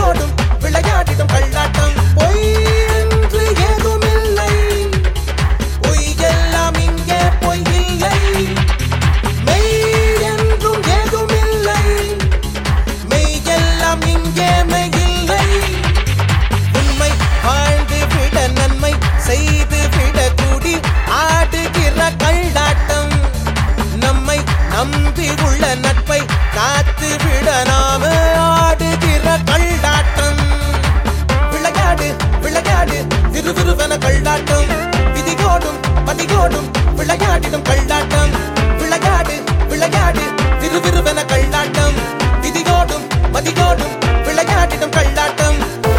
விதியோடும் விளையாடிடும் கள்ளாட்டம் பொய் என்று ஏதுமில்லை பொய் எல்லாம் இங்கே பொய் இல்லை மெய் என்றும் ஏதுமில்லை மெய் எல்லாம் இங்கே மெய் இல்லை உண்மை வாழ்ந்து விட நன்மை செய்து விட கூடி ஆடுகிற கள்ளாட்டம் நம்மை நம்பி உள்ள நட்பை காத்து விட நாம ஆடுகிற கள்ளாட்டம் விளையாடு விளையாடு விறுவிறுவன கள்ளாட்டம் விதிகோடும் பதிகோடும் விளையாடிடும் கள்ளாட்டம் விளையாடு விளையாடு விறுவிறுவன கள்ளாட்டம் விதிகோடும் மதிகோடும் விளையாடிடும் கள்ளாட்டம்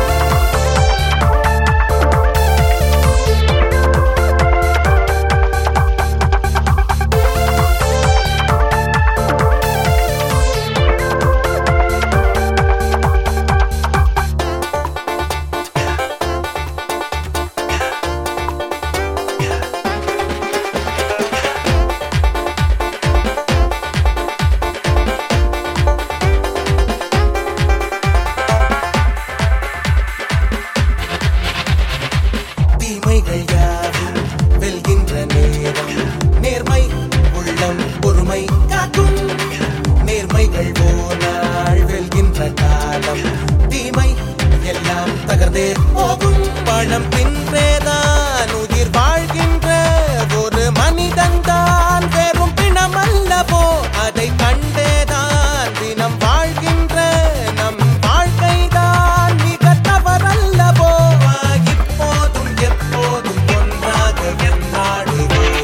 தீமைகள் யாவும் வெல்கின்ற நேரம் நேர்மை உள்ளம் பொறுமை காக்கும் நேர்மைகள் போனால் வெல்கின்ற காலம் தீமை எல்லாம் தகர்ந்தே போகும் பணம் பின்றேதான் உயிர் வாழ்கின்ற ஒரு மனிதன் தான் வெறும் பிணம் அல்லவோ அதை கண்டேதான் தினம் வாழ்கின்ற நம் வாழ்க்கைதான் மிக தவறல்லவோ வா, இப்போதும் எப்போதும் ஒன்றாக என்னாடுவோம்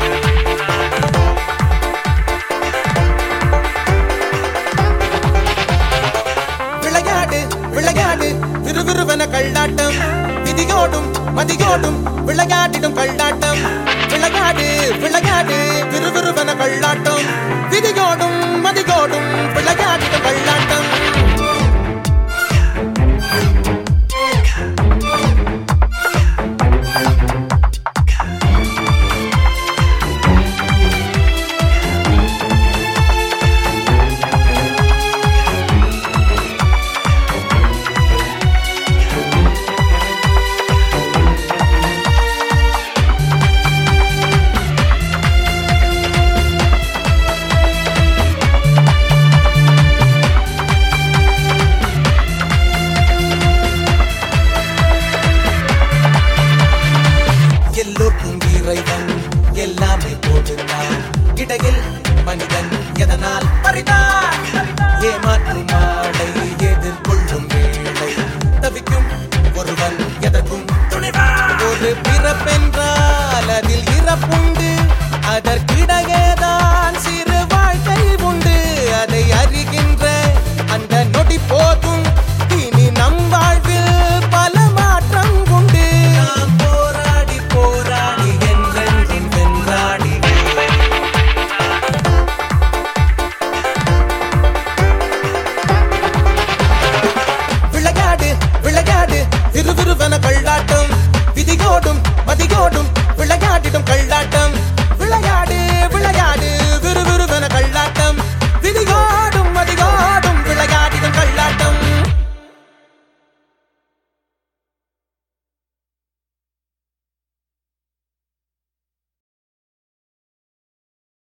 விளையாடு விளையாடு விறுவிறுவன கள்ளாட்டம் விதியோடும் மதியோடும் விளையாடிடும் கள்ளாட்டம் விளையாடு விளையாடு விறுவிறுவன கள்ளாட்டம் விதியோடும் மதியோடும் விளையாடிடும் கள்ளாட்டம்